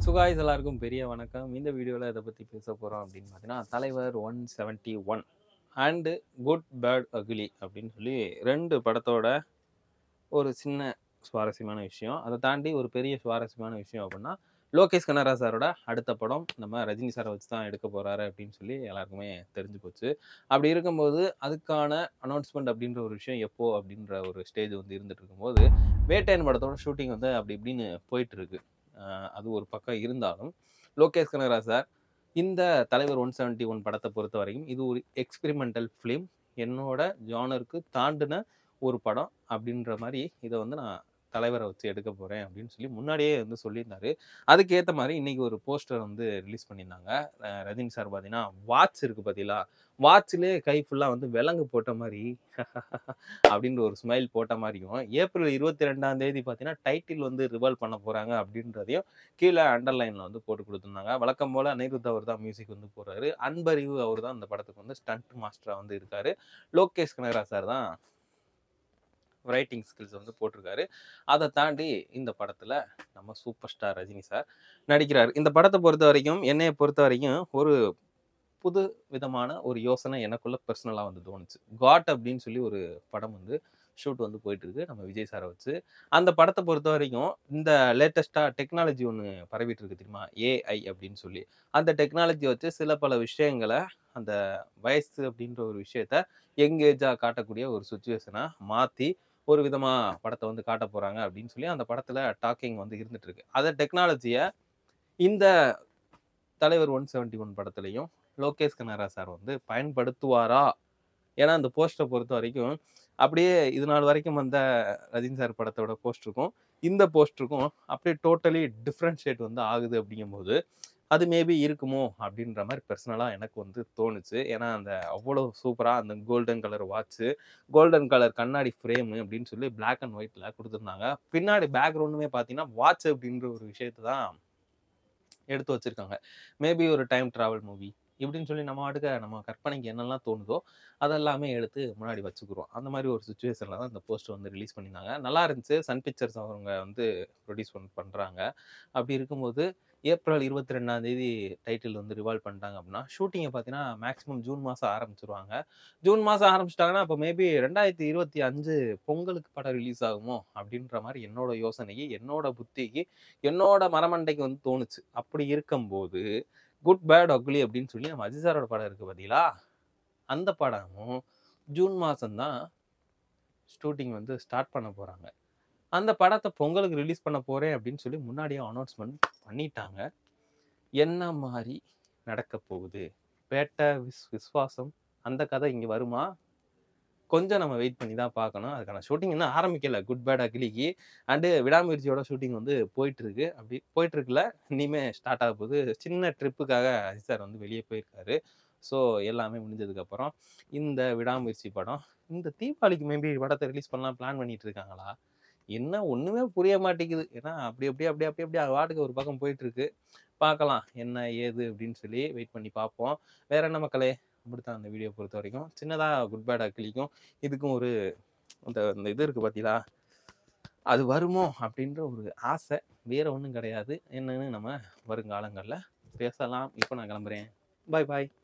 சுகாய்ஸ் எல்லாருக்கும் பெரிய வணக்கம் இந்த வீடியோவில் இதை பற்றி பேச போகிறோம் அப்படின்னு பார்த்தீங்கன்னா தலைவர் one seventy one and good bad ugly அப்படின்னு சொல்லி ரெண்டு படத்தோட ஒரு சின்ன சுவாரஸ்யமான விஷயம் அதை தாண்டி ஒரு பெரிய சுவாரஸ்யமான விஷயம் அப்படின்னா லோகேஷ் கனரா சாரோட அடுத்த படம் நம்ம ரஜினி சாரை வச்சு தான் எடுக்க போகிறாரு அப்படின்னு சொல்லி எல்லாருக்குமே தெரிஞ்சு போச்சு அப்படி இருக்கும்போது அதுக்கான அனௌன்ஸ்மெண்ட் அப்படின்ற ஒரு விஷயம் எப்போ அப்படின்ற ஒரு ஸ்டேஜ் வந்து இருந்துட்டு இருக்கும்போது வேட்டையன் படத்தோட ஷூட்டிங் வந்து அப்படி இப்படின்னு போயிட்டு இருக்கு ஆஹ் அது ஒரு பக்கம் இருந்தாலும் லோகேஷ் கனகராஜ் சார் இந்த தலைவர் ஒன் செவன்ட்டி ஒன் படத்தை பொறுத்த வரைக்கும் இது ஒரு எக்ஸ்பெரிமெண்டல் ஃபிலிம் என்னோட ஜானருக்கு தாண்டின ஒரு படம் அப்படின்ற மாதிரி இதை வந்து நான் தலைவரை வச்சு எடுக்க போகிறேன் அப்படின்னு சொல்லி முன்னாடியே வந்து சொல்லியிருந்தாரு அதுக்கேற்ற மாதிரி இன்னைக்கு ஒரு போஸ்டர் வந்து ரிலீஸ் பண்ணியிருந்தாங்க அஹ் ரஜினி சார் பார்த்தீங்கன்னா வாட்ச் இருக்குது பார்த்தீங்களா வாட்ச்லேயே கை ஃபுல்லாக வந்து விலங்கு போட்ட மாதிரி அப்படின்ற ஒரு ஸ்மைல் போட்ட மாதிரியும் ஏப்ரல் இருபத்தி ரெண்டாம் தேதி பார்த்தீங்கன்னா டைட்டில் வந்து ரிவால்வ் பண்ண போகிறாங்க அப்படின்றதையும் கீழே அண்டர்லைனில் வந்து போட்டு கொடுத்துருந்தாங்க வழக்கம் போல் அனிருத் அவர் தான் மியூசிக் வந்து போடுறாரு அன்பறிவு அவர் தான் இந்த படத்துக்கு வந்து ஸ்டண்ட் மாஸ்டராக வந்து இருக்காரு லோகேஷ் கனகராஜ் சார் தான் ரைட்டிங் ஸ்கில்ஸ் வந்து போட்டிருக்காரு அதை தாண்டி இந்த படத்தில் நம்ம சூப்பர் ஸ்டார் ரஜினி சார் நடிக்கிறார் இந்த படத்தை பொறுத்த வரைக்கும் என்னையை பொறுத்த வரைக்கும் ஒரு புது விதமான ஒரு யோசனை எனக்குள்ள பர்சனலாக வந்து தோணுச்சு காட் அப்படின்னு சொல்லி ஒரு படம் வந்து ஷூட் வந்து போயிட்டு இருக்கு நம்ம விஜய் சாரை வச்சு அந்த படத்தை பொறுத்த வரைக்கும் இந்த லேட்டஸ்ட்டாக டெக்னாலஜி ஒன்று பரவிட்டு இருக்கு தெரியுமா ஏஐ அப்படின்னு சொல்லி அந்த டெக்னாலஜி வச்சு சில பல விஷயங்களை அந்த வயசு அப்படின்ற ஒரு விஷயத்த எங்கேஜாக காட்டக்கூடிய ஒரு சுச்சுவேஷனாக மாற்றி ஒரு விதமாக படத்தை வந்து காட்ட போகிறாங்க அப்படின்னு சொல்லி அந்த படத்தில் டாக்கிங் வந்து இருந்துட்டு இருக்கு அந்த டெக்னாலஜியை இந்த தலைவர் ஒன் செவன்ட்டி ஒன் படத்துலையும் லோகேஷ் கனகரா சார் வந்து பயன்படுத்துவாரா ஏன்னா அந்த போஸ்டரை பொறுத்த வரைக்கும் அப்படியே இது நாள் வரைக்கும் வந்த ரஜினி சார் படத்தோட போஸ்டருக்கும் இந்த போஸ்டருக்கும் அப்படியே டோட்டலி டிஃப்ரென்ஷியேட் வந்து ஆகுது அப்படிங்கும்போது அது மேபி இருக்குமோ அப்படின்ற மாதிரி பர்சனலாக எனக்கு வந்து தோணுச்சு ஏன்னா அந்த அவ்வளோ சூப்பராக அந்த golden colour watch golden colour கண்ணாடி ஃப்ரேமு அப்படின்னு சொல்லி பிளாக் அண்ட் ஒயிட்டில் கொடுத்துருந்தாங்க பின்னாடி பேக்ரவுண்டுமே பார்த்தீங்கன்னா வாட்ச் அப்படின்ற ஒரு விஷயத்தை தான் எடுத்து வச்சிருக்காங்க மேபி ஒரு டைம் ட்ராவல் மூவி இப்படின்னு சொல்லி நம்ம வாட்டுக்க நம்ம கற்பனைக்கு என்னெல்லாம் தோணுதோ அதெல்லாமே எடுத்து முன்னாடி வச்சுக்கிறோம் அந்த மாதிரி ஒரு சுச்சுவேஷனில் தான் இந்த போஸ்டர் வந்து ரிலீஸ் பண்ணியிருந்தாங்க நல்லா இருந்துச்சு சன் பிக்சர்ஸ் அவங்க வந்து ப்ரொடியூஸ் பண்ணி பண்ணுறாங்க அப்படி இருக்கும்போது ஏப்ரல் இருபத்தி ரெண்டாம் தேதி டைட்டில் வந்து ரிவால்வ் பண்ணிட்டாங்க அப்படின்னா ஷூட்டிங்கை பார்த்தீங்கன்னா மேக்ஸிமம் ஜூன் மாதம் ஆரம்பிச்சிருவாங்க ஜூன் மாதம் ஆரம்பிச்சிட்டாங்கன்னா அப்போ மேபி ரெண்டாயிரத்தி இருபத்தி அஞ்சு பொங்கலுக்கு படம் ரிலீஸ் ஆகுமோ அப்படின்ற மாதிரி என்னோட யோசனைக்கு என்னோட புத்திக்கு என்னோட மரமண்டைக்கு வந்து தோணுச்சு அப்படி இருக்கும்போது குட் பேட் அக்லி அப்படின்னு சொல்லி நம்ம அஜித் சாரோட படம் இருக்கு பார்த்தீங்களா அந்த படமும் ஜூன் மாதம்தான் ஷூட்டிங் வந்து ஸ்டார்ட் பண்ண போகிறாங்க அந்த படத்தை பொங்கலுக்கு ரிலீஸ் பண்ண போகிறேன் அப்படின்னு சொல்லி முன்னாடியே அனௌன்ஸ்மெண்ட் பண்ணிட்டாங்க என்ன மாதிரி நடக்க போகுது பேட்டை விஸ் விஸ்வாசம் அந்த கதை இங்கே வருமா கொஞ்சம் நம்ம வெயிட் பண்ணி தான் பார்க்கணும் அதுக்கான ஷூட்டிங் இன்னும் ஆரம்பிக்கல குட் பேட் அகிலிக்கு அண்டு விடாமுயற்சியோட ஷூட்டிங் வந்து போயிட்டு இருக்கு அப்படி போயிட்டு இருக்குல்ல இனிமே ஸ்டார்ட் ஆக போகுது சின்ன ட்ரிப்புக்காக அஜித் சார் வந்து வெளியே போயிருக்காரு ஸோ எல்லாமே முடிஞ்சதுக்கப்புறம் இந்த விடாமுயற்சி படம் இந்த தீபாவளிக்கு மேபி படத்தை ரிலீஸ் பண்ணலாம் பிளான் பண்ணிட்டு இருக்காங்களா என்ன ஒன்றுமே புரிய மாட்டேங்குது ஏன்னா அப்படி அப்படி அப்படி அப்படி அப்படி வாட்டுக்கு ஒரு பக்கம் போயிட்டு இருக்கு பார்க்கலாம் என்ன ஏது அப்படின்னு சொல்லி வெயிட் பண்ணி பார்ப்போம் வேற என்ன மக்களே அப்படித்தான் அந்த வீடியோ பொறுத்த வரைக்கும் சின்னதாக குட் பேட் அக்கிலிக்கும் இதுக்கும் ஒரு அந்த அந்த இது இருக்குது பார்த்தீங்களா அது வருமோ அப்படின்ற ஒரு ஆசை வேற ஒன்றும் கிடையாது என்னன்னு நம்ம வருங்காலங்களில் பேசலாம் இப்போ நான் கிளம்புறேன் பாய் பாய்